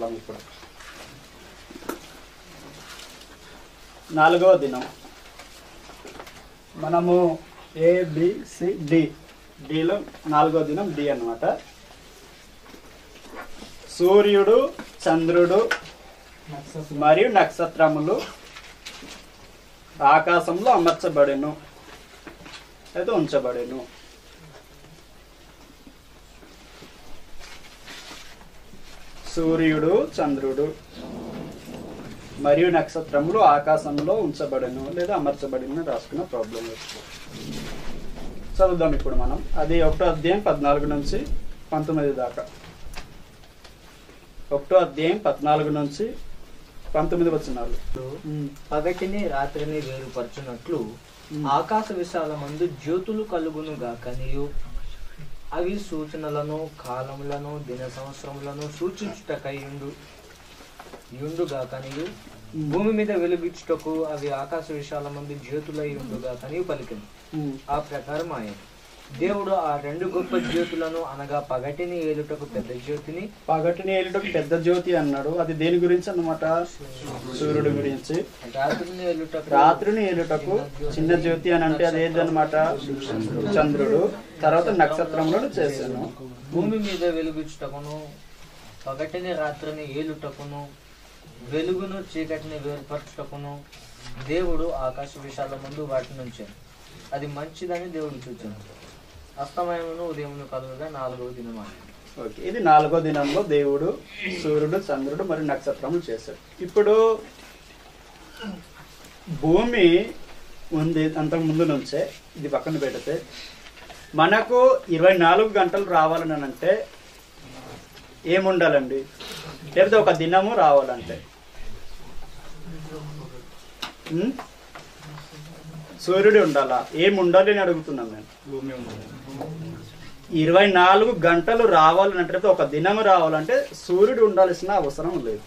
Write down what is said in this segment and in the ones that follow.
చదువుదాం ఇప్పుడు నాలుగవ దినం మనము ఏ బి సి డి డిలో నాలుగో దినం డి అన్నమాట సూర్యుడు చంద్రుడు మరియు నక్షత్రములు ఆకాశంలో అమర్చబడెను అయితే ఉంచబడెను సూర్యుడు చంద్రుడు మరియు నక్షత్రములు ఆకాశంలో ఉంచబడను లేదా అమర్చబడిన రాసుకున్న ప్రాబ్లం చదువుదాం ఇప్పుడు మనం అది ఒకటో అధ్యాయం పద్నాలుగు నుంచి పంతొమ్మిది దాకా ఒకటో అధ్యాయం పద్నాలుగు నుంచి పంతొమ్మిది వచ్చినాలు పగటిని రాత్రిని వేరుపరచునట్లు మ్మ్. ఆకాశ విశాలమందు జ్యోతులు కలుగును గాకనియు అవి సూచనలను కాలములను దిన సంవత్సరములను సూచించుటకై యుండు యుండుగాకనియు భూమి మీద వెలుగిచ్చుటకు అవి ఆకాశ విశాలమందు జ్యోతులై ఉండుగాకనియు పలికింది ఆ ప్రకారం ఆయన దేవుడు ఆ రెండు గొప్ప జ్యోతులను అనగా పగటిని ఏలుటకు పెద్ద జ్యోతిని పగటిని ఏలుటకు పెద్ద జ్యోతి అన్నాడు అది దేని గురించి అన్నమాట సూర్యుడు గురించి రాత్రిని ఏలుటకు రాత్రిని ఏలుటకు చిన్న జ్యోతి అని అంటే అది ఏదన్నమాట చంద్రుడు తర్వాత నక్షత్రములను చేశాను భూమి మీద వెలుగుచుటకును పగటిని రాత్రిని ఏలుటకును వెలుగును చీకటిని వేరుపరచుటకును దేవుడు ఆకాశ విశాల ముందు వాటి నుంచి అది మంచిదని దేవుడు చూచాను అస్తమయమును ఉదయమును కలుగుగా నాలుగవ దినమాట ఓకే ఇది నాలుగో దినంలో దేవుడు సూర్యుడు చంద్రుడు మరియు నక్షత్రములు చేశాడు ఇప్పుడు భూమి ఉంది అంతకు ముందు నుంచే ఇది పక్కన పెడితే మనకు ఇరవై నాలుగు గంటలు రావాలని అంటే ఏముండాలండి లేకపోతే ఒక దినము రావాలంటే ఉం? సూర్యుడు ఉండాలా ఏం ఉండాలి అని అడుగుతున్నాను నేను భూమి ఉంది ఇరవై నాలుగు గంటలు రావాలని అంటే ఒక దినం రావాలంటే సూర్యుడు ఉండాల్సిన అవసరం లేదు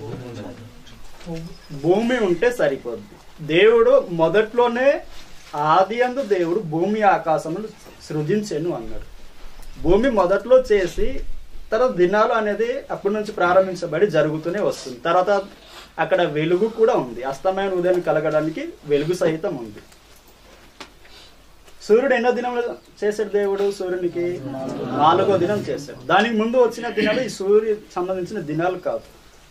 భూమి ఉంటే సరిపోద్ది దేవుడు మొదట్లోనే ఆది అందు దేవుడు భూమి ఆకాశములు సృజించెను అన్నాడు భూమి మొదట్లో చేసి తర్వాత దినాలు అనేది అప్పటి నుంచి ప్రారంభించబడి జరుగుతూనే వస్తుంది తర్వాత అక్కడ వెలుగు కూడా ఉంది అస్తమైన ఉదయం కలగడానికి వెలుగు సహితం ఉంది సూర్యుడు ఎన్నో దినంలో చేశాడు దేవుడు సూర్యునికి నాలుగో దినం చేశాడు దానికి ముందు వచ్చిన దినాలు ఈ సూర్యు సంబంధించిన దినాలు కాదు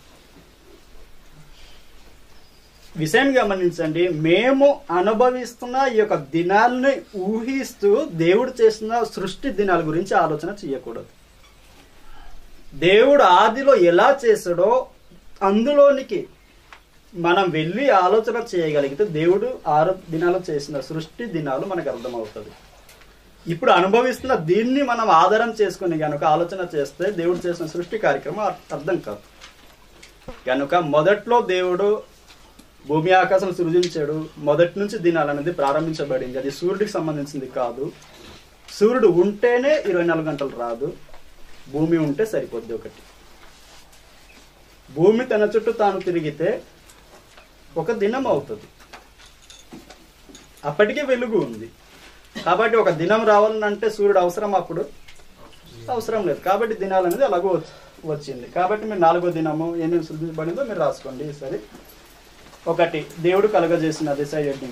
విషయం గమనించండి మేము అనుభవిస్తున్న ఈ యొక్క దినాలని ఊహిస్తూ దేవుడు చేసిన సృష్టి దినాల గురించి ఆలోచన చేయకూడదు దేవుడు ఆదిలో ఎలా చేశాడో అందులోనికి మనం వెళ్ళి ఆలోచన చేయగలిగితే దేవుడు ఆరు దినాలు చేసిన సృష్టి దినాలు మనకు అర్థమవుతుంది ఇప్పుడు అనుభవిస్తున్న దీన్ని మనం ఆధారం చేసుకుని కనుక ఆలోచన చేస్తే దేవుడు చేసిన సృష్టి కార్యక్రమం అర్- అర్థం కాదు కనుక మొదట్లో దేవుడు భూమి ఆకాశం సృజించాడు మొదటి నుంచి దినాలు అనేది ప్రారంభించబడింది అది సూర్యుడికి సంబంధించింది కాదు సూర్యుడు ఉంటేనే ఇరవై నాలుగు గంటలు రాదు భూమి ఉంటే సరిపోద్ది ఒకటి భూమి తన చుట్టూ తాను తిరిగితే ఒక దినం అవుతుంది అప్పటికే వెలుగు ఉంది కాబట్టి ఒక దినం రావాలంటే సూర్యుడు అవసరం అప్పుడు అవసరం లేదు కాబట్టి దినాలు అనేది అలాగో వచ్చి- వచ్చింది కాబట్టి మీరు నాలుగో దినము ఏమేమి సృష్టించబడిందో మీరు రాసుకోండి సరే ఒకటి దేవుడు కలుగజేసినది సైడ్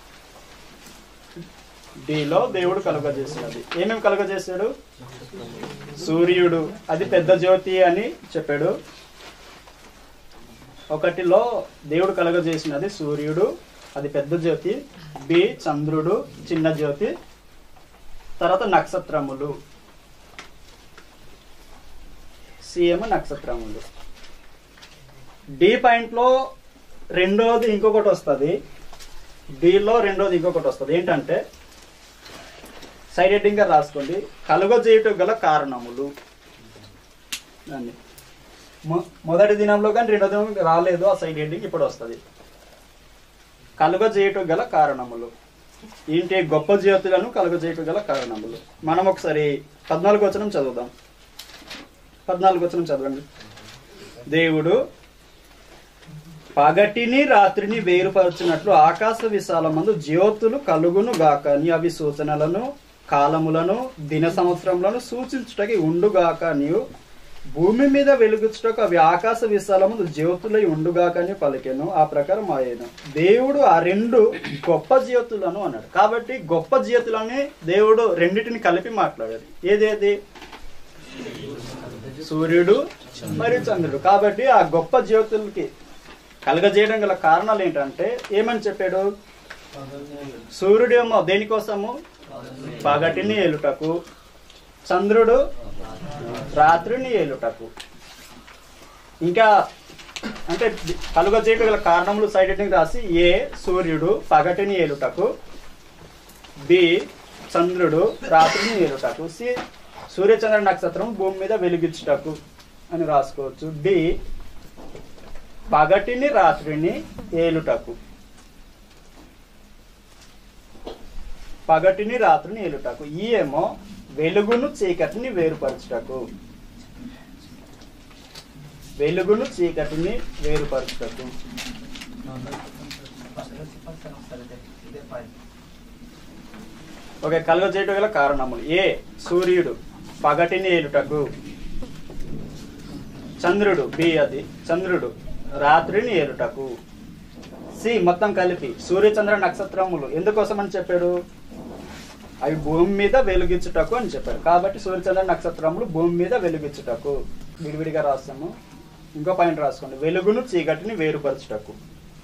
డిలో దేవుడు కలుగజేసినది ఏమేమి కలుగజేశాడు సూర్యుడు అది పెద్ద జ్యోతి అని చెప్పాడు ఒకటిలో దేవుడు కలుగజేసినది సూర్యుడు అది పెద్ద జ్యోతి బి చంద్రుడు చిన్న జ్యోతి తర్వాత నక్షత్రములు సిఎం నక్షత్రములు డి పాయింట్లో రెండోది ఇంకొకటి వస్తుంది డిలో రెండోది ఇంకొకటి వస్తుంది ఏంటంటే సైడ్ హెడ్డింగ్ గా రాసుకోండి కలుగజేయటం గల కారణములు దాన్ని మొ- మొదటి దినంలో కానీ రెండో దినం రాలేదు ఆ సైడ్ హెడ్డింగ్ ఇప్పుడు వస్తుంది కలుగజేయటం గల కారణములు ఏంటి గొప్ప జ్యోతులను కలుగజేయటం గల కారణములు మనం ఒకసారి పద్నాలుగు వచనం చదువుదాం పద్నాలుగు వచనం చదవండి దేవుడు పగటిని రాత్రిని వేరుపరచినట్లు ఆకాశ విశాలమందు జ్యోతులు కలుగును గాకని అవి సూచనలను కాలములను దిన సంవత్సరములను సూచించుటకి ఉండుగాక నీవు భూమి మీద వెలుగుచుటకు అవి ఆకాశ విశాలము జ్యోతులై ఉండుగాకని పలికెను ఆ ప్రకారం ఆయన దేవుడు ఆ రెండు గొప్ప జ్యోతులను అన్నాడు కాబట్టి గొప్ప జ్యోతులని దేవుడు రెండిటిని కలిపి మాట్లాడాడు ఏదేది సూర్యుడు మరియు చంద్రుడు కాబట్టి ఆ గొప్ప జ్యోతులకి కలగజేయడం గల కారణాలు ఏంటంటే ఏమని చెప్పాడు సూర్యుడేమో దేనికోసము పగటిని ఏలుటకు చంద్రుడు రాత్రిని ఏలుటకు ఇంకా అంటే కలుగజేయడం గల కారణములు సైడ్ హెడ్డింగ్ రాసి ఏ సూర్యుడు పగటిని ఏలుటకు బి చంద్రుడు రాత్రిని ఏలుటకు సి సూర్యచంద్ర నక్షత్రం భూమి మీద వెలిగించుటకు అని రాసుకోవచ్చు డి పగటిని రాత్రిని ఏలుటకు పగటిని రాత్రిని ఏలుటకు ఈ ఏమో వెలుగును చీకటిని వేరుపరచుటకు వెలుగును చీకటిని వేరుపరచుటకు ఓకే కలుగజేయటం గల కారణములు ఏ సూర్యుడు పగటిని ఏలుటకు చంద్రుడు బి అది చంద్రుడు రాత్రిని ఏలుటకు సి మొత్తం కలిపి సూర్యచంద్ర నక్షత్రములు ఎందుకోసం అని చెప్పాడు అవి భూమి మీద వెలుగించుటకు అని చెప్పారు కాబట్టి సూర్యచంద్ర నక్షత్రములు భూమి మీద వెలుగించుటకు విడివిడిగా రాస్తాము ఇంకో పాయింట్ రాసుకోండి వెలుగును చీకటిని వేరుపరచుటకు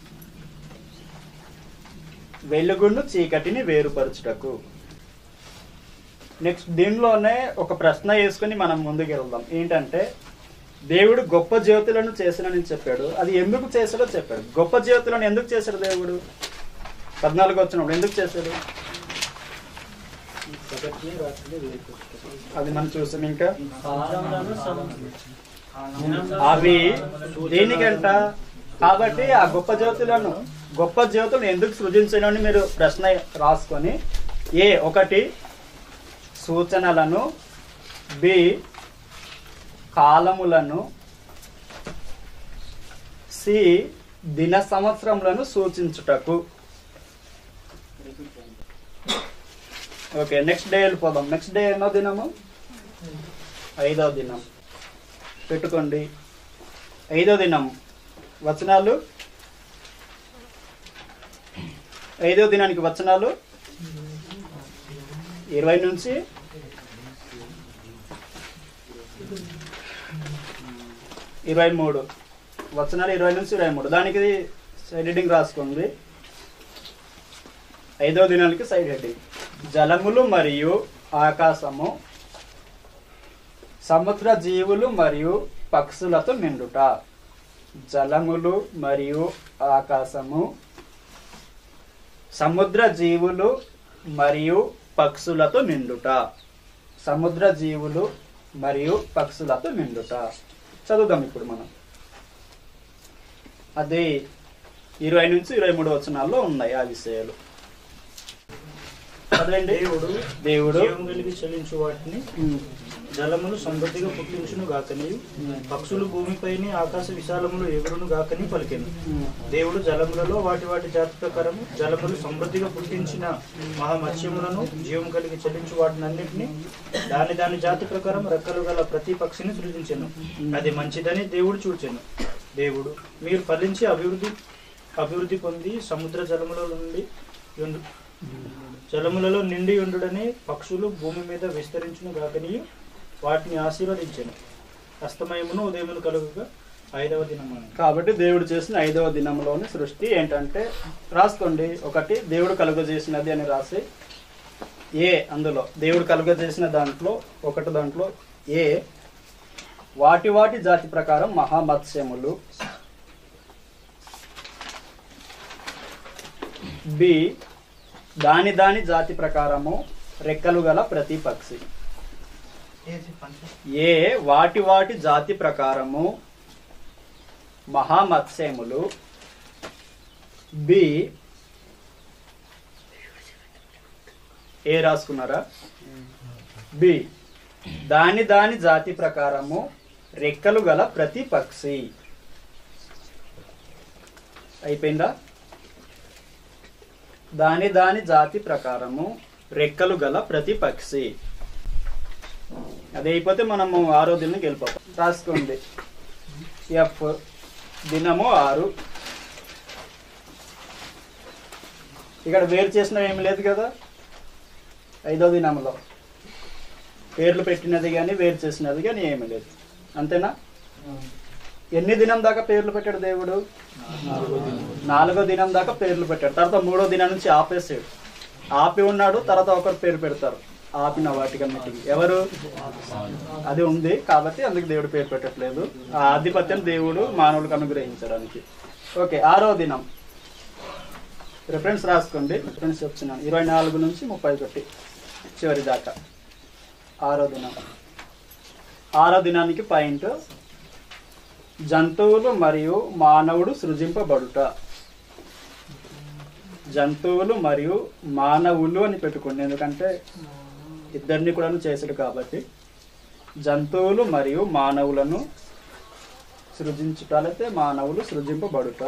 వెలుగును చీకటిని వేరుపరచుటకు నెక్స్ట్ దీనిలోనే ఒక ప్రశ్న వేసుకుని మనం ముందుకు వెళ్దాం ఏంటంటే దేవుడు గొప్ప జ్యోతులను చేసినని చెప్పాడు అది ఎందుకు చేశాడో చెప్పాడు గొప్ప జ్యోతులను ఎందుకు చేశాడు దేవుడు పద్నాలుగు వచ్చినప్పుడు ఎందుకు చేశాడు అది మనం చూసాం ఇంకా అవి దేనికంట కాబట్టి ఆ గొప్ప జ్యోతులను గొప్ప జ్యోతులను ఎందుకు సృజించనని మీరు ప్రశ్న రాసుకొని ఏ ఒకటి సూచనలను బి కాలములను సి దిన సంవత్సరములను సూచించుటకు ఓకే నెక్స్ట్ డే వెళ్ళిపోదాం నెక్స్ట్ డే ఎన్నో దినము ఐదో దినం పెట్టుకోండి ఐదో దినం వచనాలు ఐదో దినానికి వచనాలు ఇరవై నుంచి ఇరవై మూడు వచనాలు ఇరవై నుంచి ఇరవై మూడు దానికి సైడ్ హెడ్డింగ్ రాసుకోండి ఐదో దినానికి సైడ్ హెడ్డింగ్ జలములు మరియు ఆకాశము సముద్ర జీవులు మరియు పక్షులతో నిండుట జలములు మరియు ఆకాశము సముద్ర జీవులు మరియు పక్షులతో నిండుట సముద్ర జీవులు మరియు పక్షులతో నిండుట చదువుదాం ఇప్పుడు మనం అది ఇరవై నుంచి ఇరవై మూడు వచనాల్లో ఉన్నాయి ఆ విషయాలు చదవండి దేవుడు దేవుడు జీవం కలిగి చలించు వాటిని ఉమ్, జలములు సమృద్ధిగా పుట్టించును గాకని పక్షులు భూమిపైని ఆకాశ విశాలములు ఎగురును గాకని పలికెను ఉమ్, దేవుడు జలములలో వాటి వాటి జాతి ప్రకారము జలములు సమృద్ధిగా పుట్టించిన మహామత్స్యములను జీవం కలిగి చెల్లించు వాటినన్నింటినీ దాని దాని జాతి ప్రకారం రెక్కలు గల ప్రతి పక్షిని సృజించెను అది మంచిదని దేవుడు చూచెను దేవుడు మీరు ఫలించి అభివృద్ధి అభివృద్ధి పొంది సముద్ర జలముల నుండి ఉండు- జలములలో నిండి ఉండుడని పక్షులు భూమి మీద విస్తరించును గాకని వాటిని ఆశీర్వదించెను అస్తమయమును ఉదయమును కలుగుగా ఐదవ దినము కాబట్టి దేవుడు చేసిన ఐదవ దినంలోని సృష్టి ఏంటంటే రాసుకోండి ఒకటి దేవుడు కలుగజేసినది అని రాసి ఏ అందులో దేవుడు కలుగజేసిన దాంట్లో ఒకటి దాంట్లో ఏ వాటి వాటి జాతి ప్రకారం మహామత్స్యములు బి దాని దాని జాతి ప్రకారము రెక్కలు గల ప్రతి పక్షి ఏ వాటి వాటి జాతి ప్రకారము మహామత్స్యములు బి ఏ రాసుకున్నారా బి దాని దాని జాతి ప్రకారము రెక్కలు గల ప్రతి పక్షి అయిపోయిందా దాని దాని జాతి ప్రకారము రెక్కలు గల ప్రతి పక్షి అది అయిపోతే మనము ఆరో దినానికి వెళ్ళిపోతాం రాసుకోండి ఎఫ్ దినము ఆరు ఇక్కడ వేరు చేసిన ఏమి లేదు కదా ఐదో దినంలో పేర్లు పెట్టినది కానీ వేరు చేసినది కానీ ఏమీ లేదు అంతేనా ఎన్ని దినం దాకా పేర్లు పెట్టాడు దేవుడు నాలుగో దినం దాకా పేర్లు పెట్టాడు తర్వాత మూడో దినం నుంచి ఆపేసాడు ఆపి ఉన్నాడు తర్వాత ఒకరు పేరు పెడతారు ఆపిన వాటికన్నిటికి ఎవరు అది ఉంది కాబట్టి అందుకు దేవుడు పేరు పెట్టట్లేదు ఆ ఆధిపత్యం దేవుడు మానవులకు అనుగ్రహించడానికి ఓకే ఆరో దినం రిఫరెన్స్ రాసుకోండి రిఫరెన్స్ చెప్తున్నాను ఇరవై నాలుగు నుంచి ముప్పై ఒకటి చివరి దాకా ఆరో దినం ఆరో దినానికి పాయింట్ జంతువులు మరియు మానవుడు సృజింపబడుట జంతువులు మరియు మానవులు అని పెట్టుకోండి ఎందుకంటే ఇద్దరిని కూడా చేసాడు కాబట్టి జంతువులు మరియు మానవులను సృజించుటలైతే మానవులు సృజింపబడుట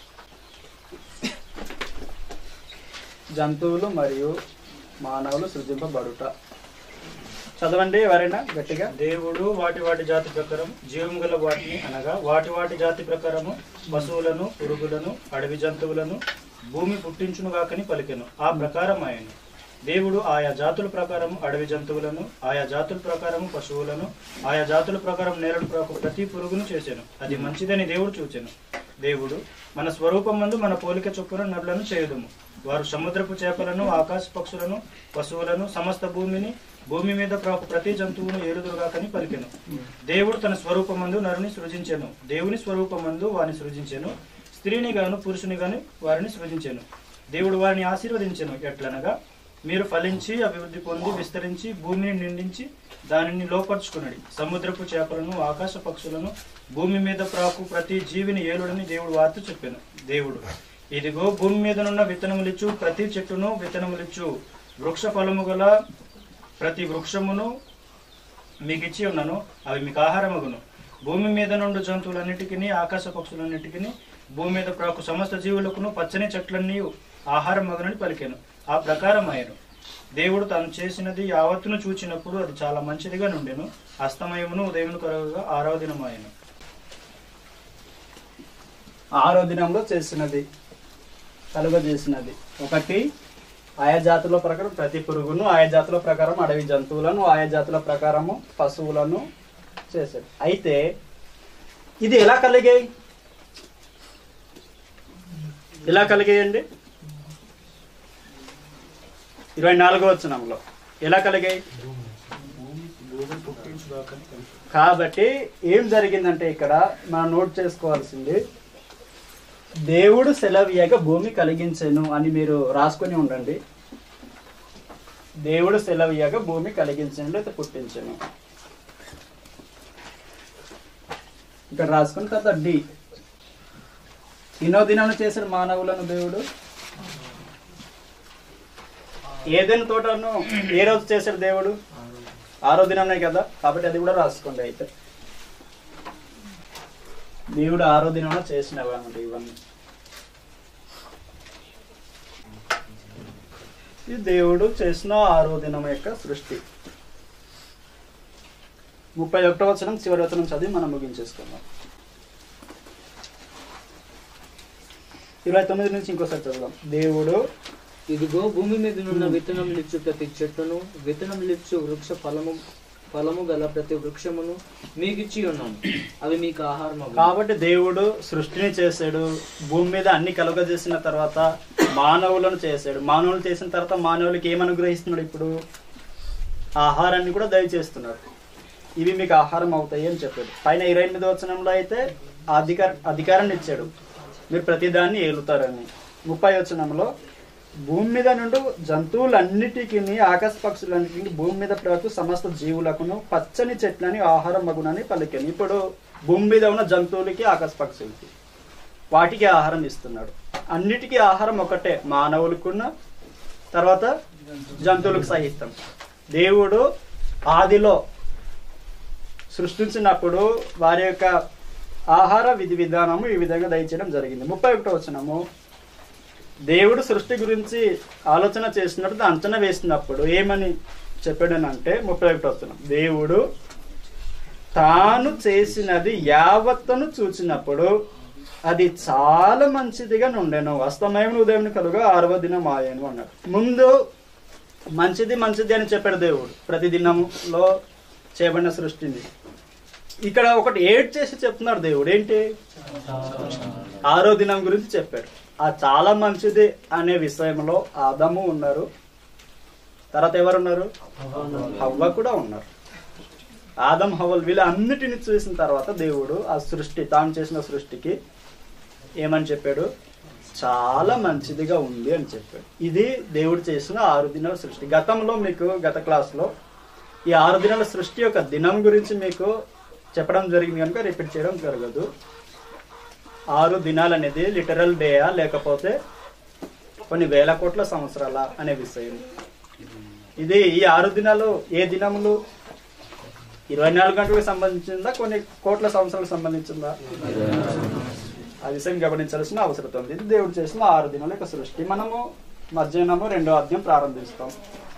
జంతువులు మరియు మానవులు సృజింపబడుట చదవండి ఎవరైనా గట్టిగా దేవుడు వాటి వాటి జాతి ప్రకారం జీవం గల వాటిని అనగా వాటి వాటి జాతి ప్రకారము పశువులను పురుగులను అడవి జంతువులను భూమి పుట్టించును గాకని పలికెను ఆ ప్రకారం ఆయన దేవుడు ఆయా జాతుల ప్రకారం అడవి జంతువులను ఆయా జాతుల ప్రకారం పశువులను ఆయా జాతుల ప్రకారం నేరడు ప్రాకు ప్రతి పురుగును చేశాను అది మంచిదని దేవుడు చూచెను దేవుడు మన స్వరూపమందు మన పోలిక చొప్పున నరులను చేయుదుము వారు సముద్రపు చేపలను ఆకాశ పక్షులను పశువులను సమస్త భూమిని భూమి మీద ప్రాకు ప్రతి జంతువును ఏలుదురుగాకని పలికెను దేవుడు తన స్వరూపమందు నరుని సృజించెను దేవుని స్వరూపమందు వారిని సృజించెను స్త్రీని గాను పురుషుని గాను వారిని సృజించెను దేవుడు వారిని ఆశీర్వదించెను ఎట్లనగా మీరు ఫలించి అభివృద్ధి పొంది విస్తరించి భూమిని నిండించి దానిని లోపరుచుకున్నది సముద్రపు చేపలను ఆకాశ పక్షులను భూమి మీద ప్రాకు ప్రతి జీవిని ఏలుడని దేవుడు వార్త చెప్పాను దేవుడు ఇదిగో భూమి మీదనున్న విత్తనములిచ్చు ప్రతి చెట్టును విత్తనములిచ్చు వృక్ష ఫలము గల ప్రతి వృక్షమును మీకు ఇచ్చి ఉన్నాను అవి మీకు ఆహారమగును భూమి మీద నుండి జంతువులన్నిటికీ ఆకాశ పక్షులన్నిటికీ భూమి మీద ప్రాకు సమస్త జీవులకును పచ్చని చెట్లన్నీ ఆహారం మగునని పలికాను ఆ ప్రకారం ఆయన దేవుడు తాను చేసినది యావత్తును చూచినప్పుడు అది చాలా మంచిదిగా నుండెను అస్తమయమును ఉదయమును కలుగుగా ఆరవ దినం ఆయన ఆరో దినంలో చేసినది కలుగ చేసినది ఒకటి ఆయా జాతుల ప్రకారం ప్రతి పురుగును ఆయా జాతుల ప్రకారం అడవి జంతువులను ఆయా జాతుల ప్రకారము పశువులను చేశాడు అయితే ఇది ఎలా కలిగాయి ఎలా కలిగాయండి ఇరవై నాలుగో వచనంలో ఎలా కలిగాయి భూమి పుట్టించుగాకని పలికెను. కాబట్టి ఏం జరిగిందంటే ఇక్కడ మనం నోట్ చేసుకోవాల్సింది దేవుడు సెలవీయగా భూమి కలిగించెను అని మీరు రాసుకొని ఉండండి దేవుడు సెలవీయగా భూమి కలిగించను లేదా పుట్టించను ఇక్కడ రాసుకున్న తర్వాత డి ఎన్నో దినాలు చేసిన మానవులను దేవుడు ఏదైనా తోటను ఏ రోజు చేశాడు దేవుడు ఆరో దినమే కదా కాబట్టి అది కూడా రాసుకోండి అయితే దేవుడు ఆరో దినంలో చేసినవి అన్నమాట ఇవన్నీ ఇది దేవుడు చేసిన ఆరో దినం యొక్క సృష్టి ముప్పై ఒకటో వచనం చివరి వచనం చదివి మనం ముగించేసుకుందాం ఇరవై తొమ్మిది నుంచి ఇంకోసారి చదువుదాం దేవుడు ఇదిగో భూమి మీద నున్న విత్తనములిచ్చు ప్రతి చెట్టును విత్తనములిచ్చు వృక్ష ఫలము ఫలము గల ప్రతి వృక్షమును మీకిచ్చి ఉన్నాను అవి మీకు ఆహారం కాబట్టి దేవుడు సృష్టిని చేశాడు భూమి మీద అన్ని కలుగజేసిన తర్వాత మానవులను చేశాడు మానవులు చేసిన తర్వాత మానవులకి ఏం అనుగ్రహిస్తున్నాడు ఇప్పుడు ఆహారాన్ని కూడా దయచేస్తున్నాడు ఇవి మీకు ఆహారం అవుతాయి అని చెప్పాడు పైన ఇరవై ఎనిమిది వచనంలో అయితే అధికార అధికారాన్ని ఇచ్చాడు మీరు ప్రతిదాన్ని ఏలుతారని ముప్పై వచనంలో భూమి మీద నుండి జంతువులన్నిటికీ ఆకాశ పక్షులన్నిటికీ భూమి మీద ప్రతి సమస్త జీవులకును పచ్చని చెట్లని ఆహారం మగునని పలికాను ఇప్పుడు భూమి మీద ఉన్న జంతువులకి ఆకాశ పక్షులకి వాటికి ఆహారం ఇస్తున్నాడు అన్నిటికీ ఆహారం ఒకటే మానవులకున్న తర్వాత జంతువులకు సహితం దేవుడు ఆదిలో సృష్టించినప్పుడు వారి యొక్క ఆహార విధి విధానము ఈ విధంగా దయచేయడం జరిగింది ముప్పై ఒకటో వచనము దేవుడు సృష్టి గురించి ఆలోచన చేసినప్పుడు అంచనా వేసినప్పుడు ఏమని చెప్పాడనంటే ముప్పై ఒకటి వస్తున్నాం దేవుడు తాను చేసినది యావత్తను చూచినప్పుడు అది చాలా మంచిదిగా నుండెను అస్తమయం ఉదయం కలుగా ఆరవ దినం ఆయను అన్నాడు ముందు మంచిది మంచిది అని చెప్పాడు దేవుడు ప్రతి దినంలో చేయబడిన సృష్టిని ఇక్కడ ఒకటి ఏడ్ చేసి చెప్తున్నాడు దేవుడు ఏంటి ఆరో దినం గురించి చెప్పాడు ఆ చాలా మంచిది అనే విషయంలో ఆదము ఉన్నారు తర్వాత ఎవరు ఉన్నారు హవ్వ కూడా ఉన్నారు ఆదం హవల్ వీళ్ళ అన్నిటిని చూసిన తర్వాత దేవుడు ఆ సృష్టి తాను చేసిన సృష్టికి ఏమని చెప్పాడు చాలా మంచిదిగా ఉంది అని చెప్పాడు ఇది దేవుడు చేసిన ఆరు దినాల సృష్టి గతంలో మీకు గత క్లాస్లో ఈ ఆరు దినాల సృష్టి యొక్క దినం గురించి మీకు చెప్పడం జరిగింది కనుక రిపీట్ చేయడం జరగదు ఆరు దినాలు అనేది లిటరల్ డేయా లేకపోతే కొన్ని వేల కోట్ల సంవత్సరాల అనే విషయం ఇది ఈ ఆరు దినాలు ఏ దినములు ఇరవై నాలుగు గంటలకు సంబంధించిందా కొన్ని కోట్ల సంవత్సరాలకు సంబంధించిందా ఆ విషయం గమనించాల్సిన అవసరం ఉంది ఇది దేవుడు చేసిన ఆరు దినాల యొక్క సృష్టి మనము మధ్యాహ్నము రెండో అధ్యాయం ప్రారంభిస్తాం